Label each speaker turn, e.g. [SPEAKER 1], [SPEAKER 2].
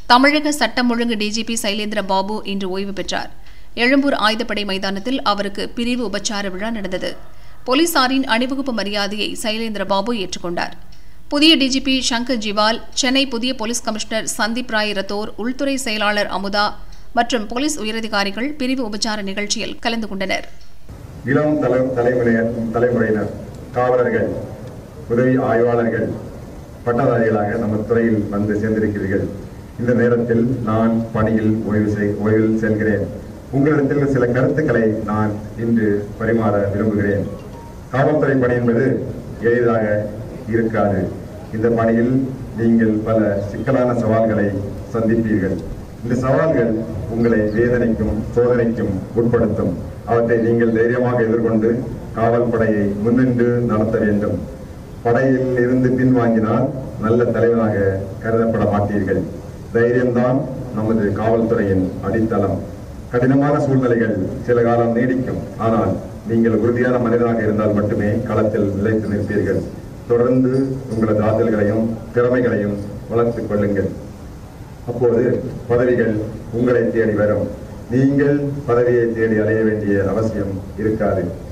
[SPEAKER 1] தமிழக சட்டம் ஒழுங்கு டிஜிபி சைலேந்திர பாபு இன்று ஓய்வு பெற்றார் எழும்பூர் ஆயுதப்படை மைதானத்தில் அவருக்கு பிரிவு உபச்சார விழா நடந்தது போலீசாரின் அணிவகுப்பு மரியாதையை சைலேந்திர பாபு ஏற்றுக்கொண்டார் புதிய டிஜிபி சங்கர் ஜிவால் சென்னை புதிய போலீஸ் கமிஷனர் சந்தீப் ராய் ரத்தோர் உள்துறை செயலாளர் அமுதா மற்றும் போலீஸ் உயரதிகாரிகள் பிரிவு உபச்சார நிகழ்ச்சியில் கலந்து கொண்டனர்
[SPEAKER 2] இளம் தலை தலைமுறையினர் தலைமுறையினர் காவலர்கள் உதவி ஆய்வாளர்கள் பட்டதாரிகளாக நம்ம துறையில் வந்து சேர்ந்திருக்கிறீர்கள் இந்த நேரத்தில் நான் பணியில் ஓய்வு செய் ஓய்வில் செல்கிறேன் உங்களிடத்தில் சில கருத்துக்களை நான் இன்று பரிமாற விரும்புகிறேன் காவல்துறை பணி என்பது எளிதாக இருக்காது இந்த பணியில் நீங்கள் பல சிக்கலான சவால்களை சந்திப்பீர்கள் இந்த சவால்கள் உங்களை வேதனைக்கும் சோதனைக்கும் உட்படுத்தும் அவற்றை நீங்கள் தைரியமாக எதிர்கொண்டு காவல் படையை முன்னின்று நடத்த வேண்டும் படையில் இருந்து பின்வாங்கினால் நல்ல தலைவராக கருதப்பட மாட்டீர்கள் தைரியம்தான் நமது காவல்துறையின் அடித்தளம் கடினமான சூழ்நிலைகள் சில காலம் நீடிக்கும் ஆனால் நீங்கள் உறுதியான மனிதனாக இருந்தால் மட்டுமே களத்தில் நிலைத்து நிற்பீர்கள் தொடர்ந்து உங்களது ஆற்றல்களையும் திறமைகளையும் வளர்த்துக் கொள்ளுங்கள் அப்போது பதவிகள் உங்களை தேடி வரும் நீங்கள் பதவியை தேடி அலைய வேண்டிய அவசியம் இருக்காது